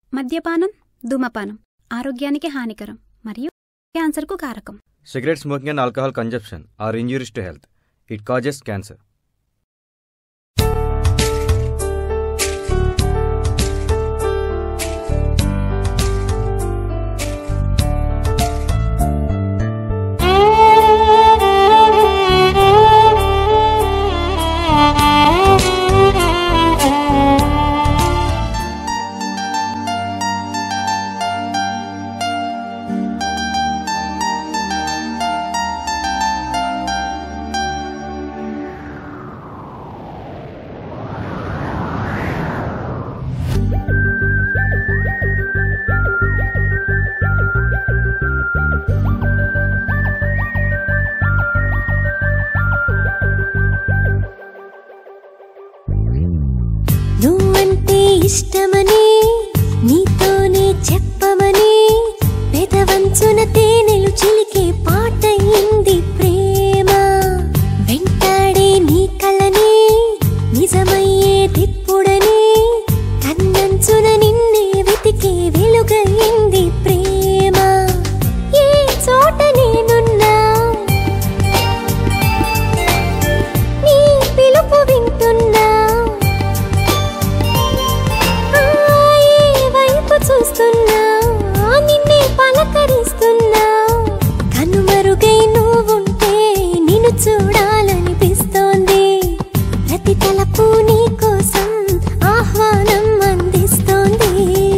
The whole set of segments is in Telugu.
మద్యపానం ధూమపానం ఆరోగ్యానికి హానికరం మరియు క్యాన్సర్కు కారకం Cigarette smoking and alcohol consumption are injurious to health. It causes cancer. నువ్వంటే ఇష్టమని నీతోనే చెప్పమని పెదవంచున తేనెలు చిలికే పాటయింది ప్రేమ వెంటాడే నీ కళ్ళని నిజమయ్యే దిప్పుడని కన్నంచున నిన్నే వెతికే వెలుగయింది ప్రేమ ఏ చోట నేనున్నా నీ పిలుపు వింటున్నా ఆ, ఏ వైపు చూస్తున్నా నిన్నే పలకరిస్తున్నా కనుమరుగై నువ్వుంటే నిన్ను చూడాలనిపిస్తోంది ప్రతి తలపు నీ కోసం ఆహ్వానం అందిస్తోంది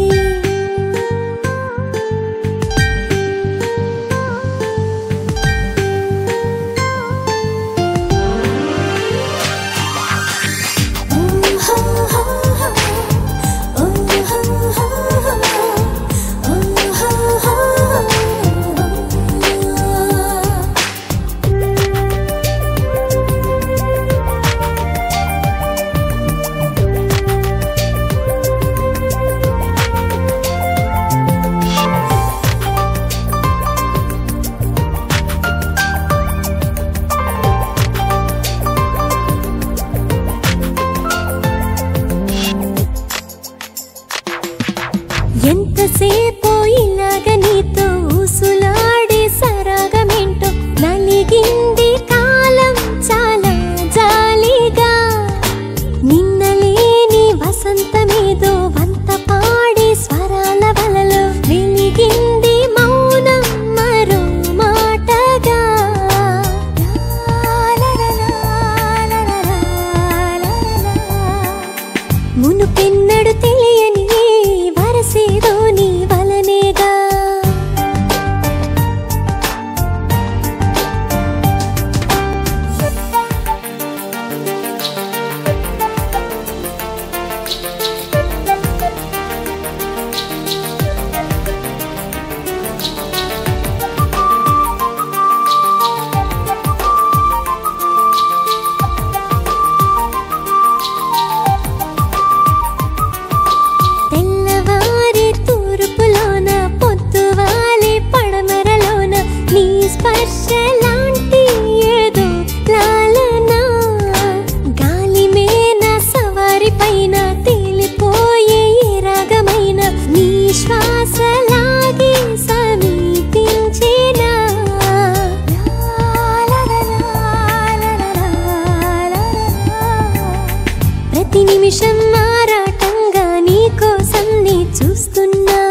ఎంతసేపో ఇలాగ నీతో ఊసులాడే సరాగమేంటో నలిగింది కాలం చాలా జాలిగా నిన్నలేని వసంతమేదో వంత పాడే స్వరాల వలలో వెలిగింది మౌనం మరో మాటగా మునుపెన్నడు తెలియని ఈ వరసేదో నీ వలనేగా తెల్లవారి తూర్పులోన పొద్దువాలే పడమరలోన నీ స్పర్శ లాంటి ఏదో లాలన గాలి మేన సవారి పైన తేలిపోయే ఏ రాగమైన నీ శ్వాస లాగి సమీపించేనా ప్రతి నిమిషం మారాటంగా నీ కోసం నీ చూస్తున్నా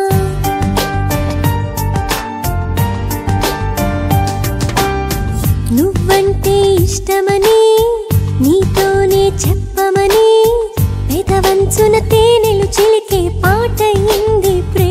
నువ్వంటే ఇష్టమని నీతోనే చెప్పమని పెదవంచున తేనెలు చిలికే పాటయింది ప్రేమ